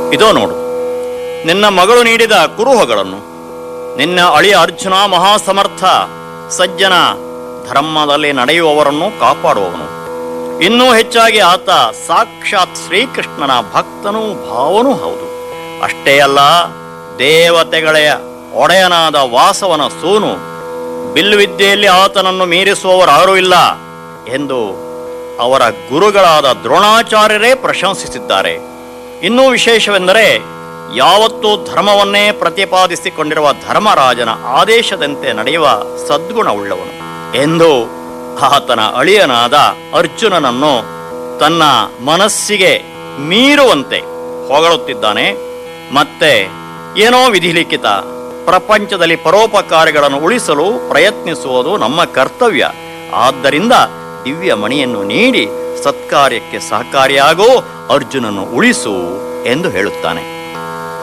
ಇದೋ ನೋಡು ನಿನ್ನ ಮಗಳು ನೀಡಿದ ಕುರುಹಗಳನ್ನು ನಿನ್ನ ಅಳಿಯ ಅರ್ಜುನ ಮಹಾಸಮರ್ಥ ಸಜ್ಜನ ಧರ್ಮದಲ್ಲಿ ನಡೆಯುವವರನ್ನು ಕಾಪಾಡುವವನು ಇನ್ನೂ ಹೆಚ್ಚಾಗಿ ಆತ ಸಾಕ್ಷಾತ್ ಶ್ರೀಕೃಷ್ಣನ ಭಕ್ತನೂ ಭಾವನೂ ಹೌದು ಅಷ್ಟೇ ಅಲ್ಲ ದೇವತೆಗಳ ಒಡೆಯನಾದ ವಾಸವನ ಸೂನು ಬಿಲ್ವಿದ್ಯೆಯಲ್ಲಿ ಆತನನ್ನು ಮೀರಿಸುವವರಾರೂ ಇಲ್ಲ ಎಂದು ಅವರ ಗುರುಗಳಾದ ದ್ರೋಣಾಚಾರ್ಯರೇ ಪ್ರಶಂಸಿಸಿದ್ದಾರೆ ಇನ್ನೂ ವಿಶೇಷವೆಂದರೆ ಯಾವತ್ತೂ ಧರ್ಮವನ್ನೇ ಪ್ರತಿಪಾದಿಸಿಕೊಂಡಿರುವ ಧರ್ಮರಾಜನ ಆದೇಶದಂತೆ ನಡೆಯುವ ಸದ್ಗುಣವುಳ್ಳವನು ಎಂದು ಆತನ ಅಳಿಯನಾದ ಅರ್ಜುನನನ್ನು ತನ್ನ ಮನಸ್ಸಿಗೆ ಮೀರುವಂತೆ ಹೊಗಳುತ್ತಿದ್ದಾನೆ ಮತ್ತೆ ಏನೋ ವಿಧಿಲಿಖಿತ ಪ್ರಪಂಚದಲ್ಲಿ ಪರೋಪಕಾರಿಗಳನ್ನು ಉಳಿಸಲು ಪ್ರಯತ್ನಿಸುವುದು ನಮ್ಮ ಕರ್ತವ್ಯ ಆದ್ದರಿಂದ ದಿವ್ಯ ಮಣಿಯನ್ನು ನೀಡಿ ಸತ್ಕಾರ್ಯಕ್ಕೆ ಸಹಕಾರಿಯಾಗೋ ಅರ್ಜುನನ್ನು ಉಳಿಸು ಎಂದು ಹೇಳುತ್ತಾನೆ